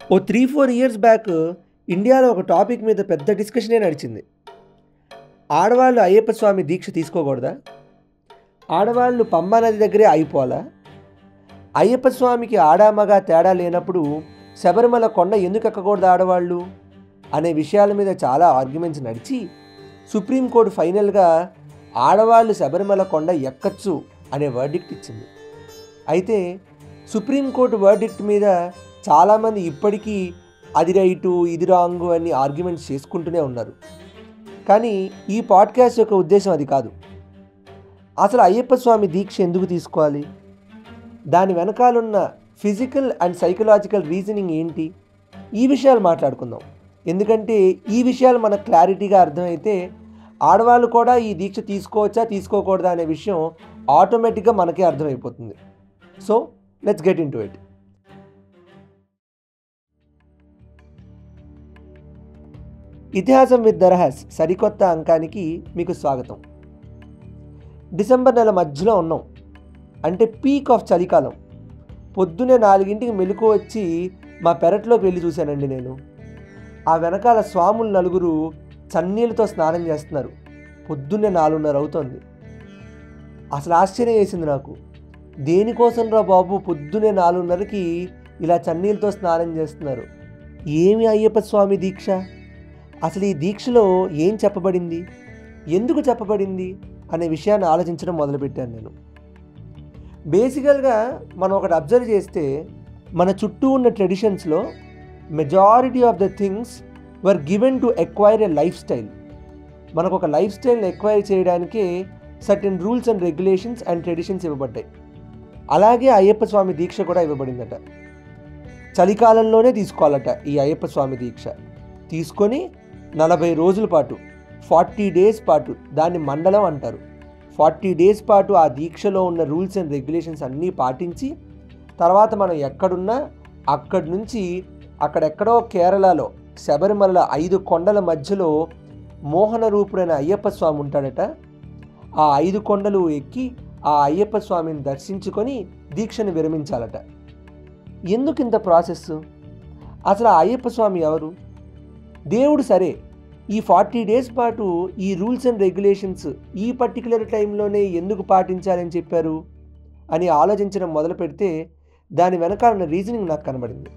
ఓ three four years back ఇండియాలో ఒక topic మీద పెద్ద డిస్కషనే నడిచింది ఆడవాళ్ళు అయ్యప్ప స్వామి దీక్ష తీసుకోకూడదా ఆడవాళ్ళు పంబా నది దగ్గరే అయిపోవాలా అయ్యప్ప స్వామికి ఆడామగ తేడా లేనప్పుడు శబరిమల కొండ ఎందుకు ఎక్కకూడదు ఆడవాళ్ళు అనే విషయాల మీద చాలా ఆర్గ్యుమెంట్స్ నడిచి సుప్రీంకోర్టు ఫైనల్గా ఆడవాళ్ళు శబరిమల కొండ ఎక్కచ్చు అనే వర్డిక్ట్ ఇచ్చింది అయితే సుప్రీంకోర్టు వర్డిక్ట్ మీద చాలామంది ఇప్పటికీ అది రైటు ఇది రాంగు అని ఆర్గ్యుమెంట్స్ చేసుకుంటూనే ఉన్నారు కానీ ఈ పాడ్కాస్ట్ యొక్క ఉద్దేశం అది కాదు అసలు అయ్యప్ప స్వామి దీక్ష ఎందుకు తీసుకోవాలి దాని వెనకాలన్న ఫిజికల్ అండ్ సైకలాజికల్ రీజనింగ్ ఏంటి ఈ విషయాలు మాట్లాడుకుందాం ఎందుకంటే ఈ విషయాలు మనకు క్లారిటీగా అర్థమైతే ఆడవాళ్ళు కూడా ఈ దీక్ష తీసుకోవచ్చా తీసుకోకూడదా అనే విషయం ఆటోమేటిక్గా మనకే అర్థమైపోతుంది so let's get into it Itihasam with Darahas సరికొత్త అంకానికి మీకు స్వాగతం డిసెంబర్ నెల మధ్యలో ఉన్నాం అంటే పీక్ ఆఫ్ చలికాలం పొద్దునే నాలుగింటికి మెలకు వచ్చి మా పెరట్లోకి వెళ్ళి చూశానండి నేను ఆ వెనకాల స్వాములు నలుగురు చన్నీళ్ళతో స్నానం చేస్తున్నారు పొద్దున్నే నాలుగున్నర అవుతోంది అసలు ఆశ్చర్యం వేసింది నాకు దేనికోసం రా బాబు పొద్దునే నాలుగున్నరకి ఇలా చన్నీళ్ళతో స్నానం చేస్తున్నారు ఏమి అయ్యప్ప స్వామి దీక్ష అసలు ఈ దీక్షలో ఏం చెప్పబడింది ఎందుకు చెప్పబడింది అనే విషయాన్ని ఆలోచించడం మొదలుపెట్టాను నేను బేసికల్గా మనం ఒకటి అబ్జర్వ్ చేస్తే మన చుట్టూ ఉన్న ట్రెడిషన్స్లో majority of the things were given to acquire a life style మనకు ఒక లైఫ్ స్టైల్ని ఎక్వైర్ చేయడానికే certain rules and regulations and traditions ఇవ్వబడ్డాయి అలాగే అయ్యప్ప స్వామి దీక్ష కూడా ఇవ్వబడిందట చలికాలంలోనే తీసుకోవాలట ఈ అయ్యప్ప స్వామి దీక్ష తీసుకొని నలభై రోజుల పాటు ఫార్టీ డేస్ పాటు దాన్ని మండలం అంటారు ఫార్టీ డేస్ పాటు ఆ దీక్షలో ఉన్న రూల్స్ అండ్ రెగ్యులేషన్స్ అన్నీ పాటించి తర్వాత మనం ఎక్కడున్నా అక్కడి నుంచి అక్కడెక్కడో కేరళలో శబరిమల ఐదు కొండల మధ్యలో మోహన రూపుడైన అయ్యప్ప స్వామి ఉంటాడట ఆ ఐదు కొండలు ఎక్కి ఆ అయ్యప్ప స్వామిని దర్శించుకొని దీక్షను విరమించాలట ఎందుకు ఇంత ప్రాసెస్ అసలు ఆ అయ్యప్ప స్వామి ఎవరు దేవుడు సరే ఈ ఫార్టీ డేస్ పాటు ఈ రూల్స్ అండ్ రెగ్యులేషన్స్ ఈ పర్టికులర్ టైంలోనే ఎందుకు పాటించాలని చెప్పారు అని ఆలోచించడం మొదలు పెడితే దాని వెనకాలన్న రీజనింగ్ నాకు కనబడింది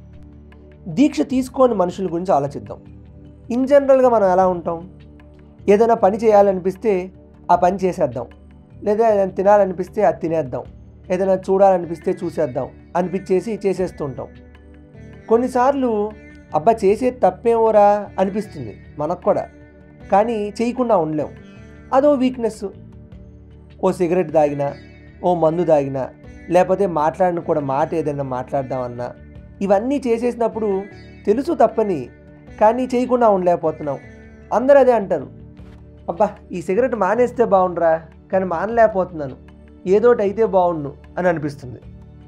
దీక్ష తీసుకోని మనుషుల గురించి ఆలోచిద్దాం ఇన్ జనరల్గా మనం ఎలా ఉంటాం ఏదైనా పని చేయాలనిపిస్తే ఆ పని చేసేద్దాం లేదా ఏదైనా తినాలనిపిస్తే అది తినేద్దాం ఏదైనా చూడాలనిపిస్తే చూసేద్దాం అనిపించేసి చేసేస్తుంటాం కొన్నిసార్లు అబ్బా చేసేది తప్పేమోరా అనిపిస్తుంది మనకు కూడా కానీ చేయకుండా ఉండలేం అదో వీక్నెస్ ఓ సిగరెట్ తాగినా ఓ మందు తాగినా లేకపోతే మాట్లాడిన కూడా మాట ఏదైనా మాట్లాడదామన్నా ఇవన్నీ చేసేసినప్పుడు తెలుసు తప్పని కానీ చేయకుండా ఉండలేకపోతున్నాం అందరూ అదే అంటారు అబ్బా ఈ సిగరెట్ మానేస్తే బాగుండ్రా కానీ మానలేకపోతున్నాను ఏదోటి అయితే బాగుండు అని అనిపిస్తుంది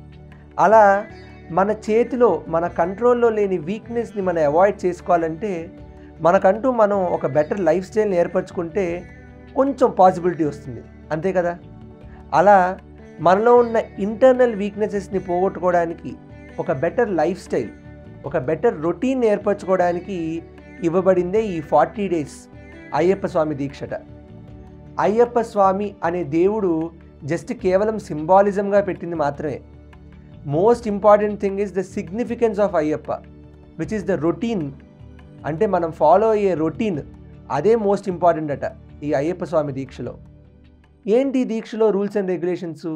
అలా మన చేతిలో మన కంట్రోల్లో లేని వీక్నెస్ని మనం అవాయిడ్ చేసుకోవాలంటే మనకంటూ మనం ఒక బెటర్ లైఫ్ స్టైల్ని ఏర్పరచుకుంటే కొంచెం పాసిబిలిటీ వస్తుంది అంతే కదా అలా మనలో ఉన్న ఇంటర్నల్ వీక్నెసెస్ని పోగొట్టుకోవడానికి ఒక బెటర్ లైఫ్ స్టైల్ ఒక బెటర్ రొటీన్ ఏర్పరచుకోవడానికి ఇవ్వబడిందే ఈ ఫార్టీ డేస్ అయ్యప్ప స్వామి దీక్షట అయ్యప్ప స్వామి అనే దేవుడు జస్ట్ కేవలం సింబాలిజంగా పెట్టింది మాత్రమే most important thing is the significance of Ayyappa which is the routine అంటే మనం ఫాలో అయ్యే రొటీన్ అదే మోస్ట్ ఇంపార్టెంట్ అట ఈ అయ్యప్ప స్వామి దీక్షలో ఏంటి ఈ దీక్షలో రూల్స్ అండ్ రెగ్యులేషన్స్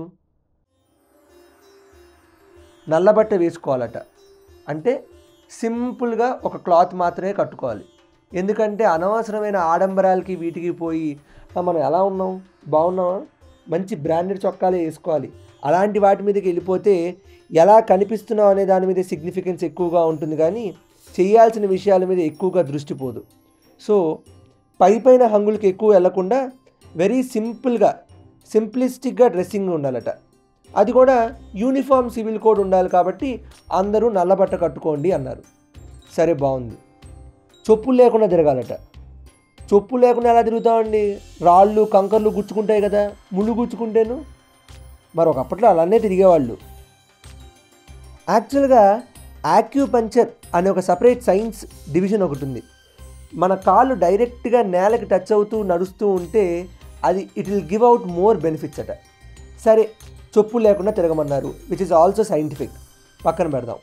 నల్లబట్ట వేసుకోవాలట అంటే సింపుల్గా ఒక క్లాత్ మాత్రమే కట్టుకోవాలి ఎందుకంటే అనవసరమైన ఆడంబరాలకి వీటికి పోయి "ఆ, మనం ఎలా ఉన్నాం బాగున్నామా మంచి బ్రాండెడ్ చొక్కాలే వేసుకోవాలి అలాంటి వాటి మీదకి వెళ్ళిపోతే ఎలా కనిపిస్తున్నాం అనే దాని మీద సిగ్నిఫికెన్స్ ఎక్కువగా ఉంటుంది కానీ చేయాల్సిన విషయాల మీద ఎక్కువగా దృష్టి పోదు సో పై పైన హంగులకి ఎక్కువ వెళ్లకుండా వెరీ సింపుల్గా సింప్లిస్టిక్గా డ్రెస్సింగ్ ఉండాలట అది కూడా యూనిఫామ్ సివిల్ కోడ్ ఉండాలి కాబట్టి అందరూ నల్లబట్ట కట్టుకోండి అన్నారు సరే బాగుంది చెప్పులు లేకుండా తిరగాలట చొప్పు లేకుండా ఎలా తిరుగుతామండి రాళ్ళు కంకర్లు గుచ్చుకుంటాయి కదా ముళ్ళు గుచ్చుకుంటేను మరి ఒకప్పట్లో అలానే తిరిగేవాళ్ళు యాక్చువల్గా యాక్యూపంచర్ అనే ఒక సపరేట్ సైన్స్ డివిజన్ ఒకటి ఉంది మన కాళ్ళు డైరెక్ట్గా నేలకి టచ్ అవుతూ నడుస్తూ ఉంటే అది it will give out more benefits అట సరే చొప్పు లేకుండా తిరగమన్నారు విచ్ ఇస్ ఆల్సో సైంటిఫిక్ పక్కన పెడదాం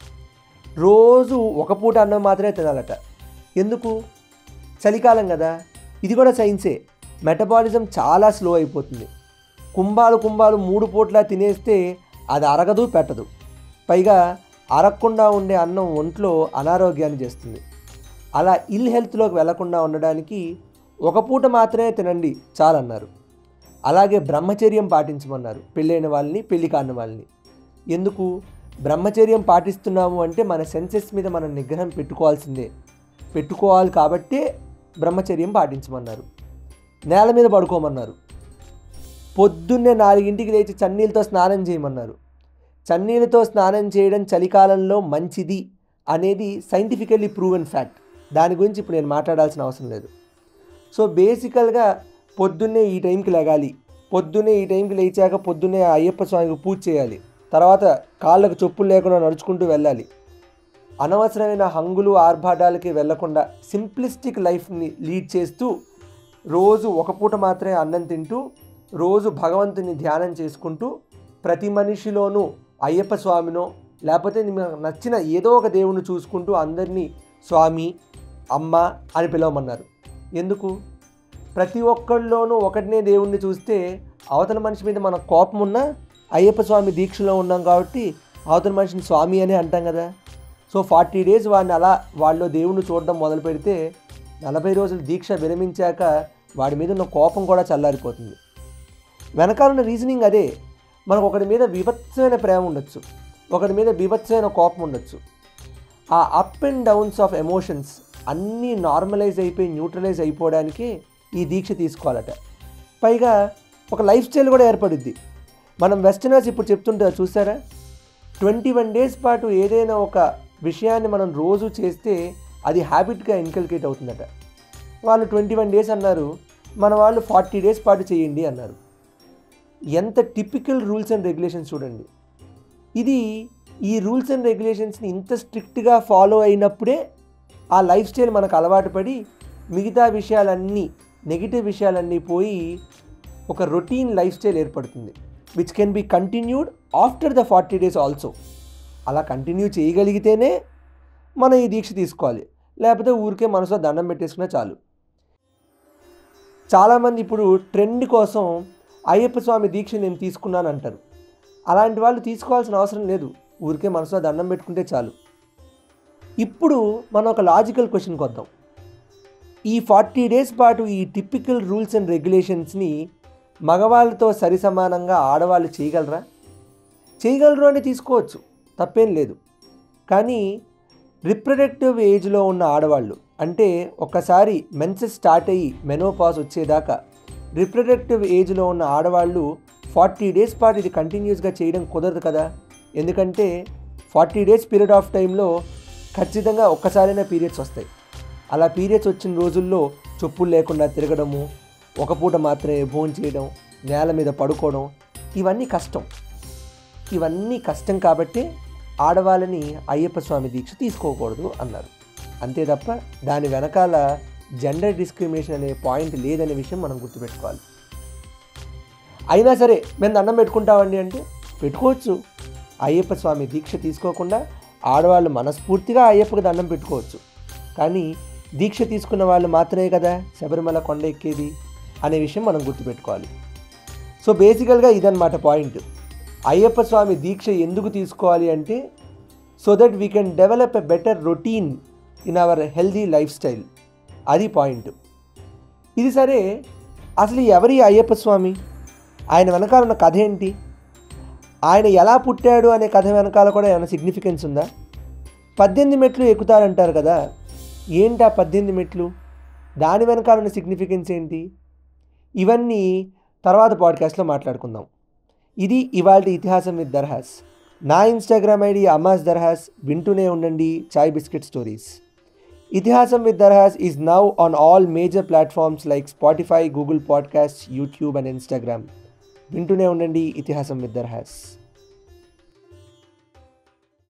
రోజు ఒక పూట అన్నం మాత్రమే తినాలట ఎందుకు చలికాలం కదా ఇది కూడా సైన్సే మెటబాలిజం చాలా స్లో అయిపోతుంది కుంభాలు కుంభాలు మూడు పూట్ల తినేస్తే అది అరగదు పెట్టదు పైగా అరగకుండా ఉండే అన్నం ఒంట్లో అనారోగ్యాన్ని చేస్తుంది అలా ఇల్ హెల్త్లోకి వెళ్లకుండా ఉండడానికి ఒక పూట మాత్రమే తినండి చాలన్నారు అలాగే బ్రహ్మచర్యం పాటించమన్నారు పెళ్ళైన వాళ్ళని పెళ్లి కాని వాళ్ళని ఎందుకు బ్రహ్మచర్యం పాటిస్తున్నాము అంటే మన సెన్సెస్ మీద మనం నిగ్రహం పెట్టుకోవాల్సిందే పెట్టుకోవాలి కాబట్టే బ్రహ్మచర్యం పాటించమన్నారు నేల మీద పడుకోమన్నారు పొద్దున్నే నాలుగింటికి లేచి చన్నీళ్ళతో స్నానం చేయమన్నారు చన్నీళ్ళతో స్నానం చేయడం చలికాలంలో మంచిది అనేది సైంటిఫికల్లీ ప్రూవెన్ ఫ్యాక్ట్ దాని గురించి ఇప్పుడు నేను మాట్లాడాల్సిన అవసరం లేదు సో బేసికల్గా పొద్దున్నే ఈ టైంకి లెగాలి పొద్దున్నే ఈ టైంకి లేచాక పొద్దున్నే ఆ అయ్యప్ప స్వామికి పూజ చేయాలి తర్వాత కాళ్ళకు చొప్పులు లేకుండా నడుచుకుంటూ వెళ్ళాలి అనవసరమైన హంగులు ఆర్భాటాలకి వెళ్లకుండా సింప్లిస్టిక్ లైఫ్ని లీడ్ చేస్తూ రోజు ఒక పూట మాత్రమే అన్నం తింటూ రోజు భగవంతుని ధ్యానం చేసుకుంటూ ప్రతి మనిషిలోనూ అయ్యప్ప స్వామినో లేకపోతే మీకు నచ్చిన ఏదో ఒక దేవుణ్ణి చూసుకుంటూ అందరినీ స్వామి అమ్మ అని పిలవమన్నారు ఎందుకు ప్రతి ఒక్కళ్ళలోనూ ఒకటినే దేవుణ్ణి చూస్తే అవతల మనిషి మీద మన కోపం ఉన్నా అయ్యప్ప స్వామి దీక్షలో ఉన్నాం కాబట్టి అవతల మనిషిని స్వామి అని అంటాం కదా సో ఫార్టీ డేస్ వాడిని అలా వాళ్ళు దేవుణ్ణి చూడడం మొదలు పెడితే నలభై రోజులు దీక్ష విరమించాక వాడి మీద ఉన్న కోపం కూడా చల్లారిపోతుంది వెనకాలన్న రీజనింగ్ అదే మనకు ఒకటి మీద విభత్సమైన ప్రేమ ఉండొచ్చు ఒకటి మీద విభత్సమైన కోపం ఉండొచ్చు ఆ up and downs of emotions అన్నీ నార్మలైజ్ అయిపోయి న్యూట్రలైజ్ అయిపోవడానికే ఈ దీక్ష తీసుకోవాలట పైగా ఒక లైఫ్ స్టైల్ కూడా ఏర్పడుద్ది మనం వెస్టర్నర్స్ ఇప్పుడు చెప్తుంటారు చూసారా ట్వంటీ వన్ డేస్ పాటు ఏదైనా ఒక విషయాన్ని మనం రోజు చేస్తే అది హ్యాబిట్గా ఇన్కల్కేట్ అవుతుందట వాళ్ళు ట్వంటీ వన్ డేస్ అన్నారు మన వాళ్ళు ఫార్టీ డేస్ పాటు చేయండి అన్నారు ఎంత టిపికల్ రూల్స్ అండ్ రెగ్యులేషన్స్ చూడండి ఇది ఈ రూల్స్ అండ్ రెగ్యులేషన్స్ని ఇంత స్ట్రిక్ట్గా ఫాలో అయినప్పుడే ఆ లైఫ్ స్టైల్ మనకు అలవాటు పడి మిగతా విషయాలన్నీ నెగిటివ్ విషయాలన్నీ పోయి ఒక రొటీన్ లైఫ్ స్టైల్ ఏర్పడుతుంది which can be continued after the forty days also అలా కంటిన్యూ చేయగలిగితేనే మనం ఈ దీక్ష తీసుకోవాలి లేకపోతే ఊరికే మనసులో దండం పెట్టేసుకున్నా చాలు చాలామంది ఇప్పుడు ట్రెండ్ కోసం అయ్యప్ప స్వామి దీక్ష నేను తీసుకున్నాను అంటారు అలాంటి వాళ్ళు తీసుకోవాల్సిన అవసరం లేదు ఊరికే మనసులో దండం పెట్టుకుంటే చాలు ఇప్పుడు మనం ఒక లాజికల్ క్వశ్చన్కి వద్దాం ఈ ఫార్టీ డేస్ పాటు ఈ టిపికల్ రూల్స్ అండ్ రెగ్యులేషన్స్ని మగవాళ్ళతో సరి సమానంగా ఆడవాళ్ళు చేయగలరా చేయగలరు అని తీసుకోవచ్చు తప్పేం లేదు కానీ రిప్రొడక్టివ్ ఏజ్లో ఉన్న ఆడవాళ్ళు అంటే ఒక్కసారి మెన్సెస్ స్టార్ట్ అయ్యి మెనోపాస్ వచ్చేదాకా రిప్రొడక్టివ్ ఏజ్లో ఉన్న ఆడవాళ్ళు ఫార్టీ డేస్ పాటు ఇది కంటిన్యూస్గా చేయడం కుదరదు కదా ఎందుకంటే ఫార్టీ డేస్ పీరియడ్ ఆఫ్ టైంలో ఖచ్చితంగా ఒక్కసారైనా పీరియడ్స్ వస్తాయి అలా పీరియడ్స్ వచ్చిన రోజుల్లో చెప్పులు లేకుండా తిరగడము ఒక పూట మాత్రమే భోజనం చేయడం నేల మీద పడుకోవడం ఇవన్నీ కష్టం ఇవన్నీ కష్టం కాబట్టి ఆడవాళ్ళని అయ్యప్ప స్వామి దీక్ష తీసుకోకూడదు అన్నారు అంతే తప్ప దాని వెనకాల జెండర్ డిస్క్రిమినేషన్ అనే పాయింట్ లేదనే విషయం మనం గుర్తుపెట్టుకోవాలి అయినా సరే మేము దండం పెట్టుకుంటామండి అంటే పెట్టుకోవచ్చు అయ్యప్ప స్వామి దీక్ష తీసుకోకుండా ఆడవాళ్ళు మనస్ఫూర్తిగా అయ్యప్పకి దండం పెట్టుకోవచ్చు కానీ దీక్ష తీసుకున్న వాళ్ళు మాత్రమే కదా శబరిమల కొండ ఎక్కేది అనే విషయం మనం గుర్తుపెట్టుకోవాలి సో బేసికల్గా ఇదన్నమాట పాయింట్ అయ్యప్ప స్వామి దీక్ష ఎందుకు తీసుకోవాలి అంటే so that we can develop a better routine in our healthy life style అది పాయింట్ ఇది సరే అసలు ఎవరి అయ్యప్ప స్వామి ఆయన వెనకాల ఉన్న కథ ఏంటి ఆయన ఎలా పుట్టాడు అనే కథ వెనకాల కూడా ఏమైనా సిగ్నిఫికెన్స్ ఉందా పద్దెనిమిది మెట్లు ఎక్కుతారంటారు కదా ఏంటి ఆ పద్దెనిమిది మెట్లు దాని వెనకాల ఉన్న సిగ్నిఫికెన్స్ ఏంటి ఇవన్నీ తర్వాత పాడ్కాస్ట్లో మాట్లాడుకుందాం ఇది ఇవాళ ఇతిహాసం విత్ దర్హాస్ నా ఇన్స్టాగ్రామ్ ఐడి అమాస్ దర్హాస్ వింటూనే ఉండండి chai biscuit stories Itihasam with Darahas is now on all major platforms like Spotify Google podcast YouTube and Instagram వింటూనే ఉండండి ఇతిహాసం విత్ దర్హాస్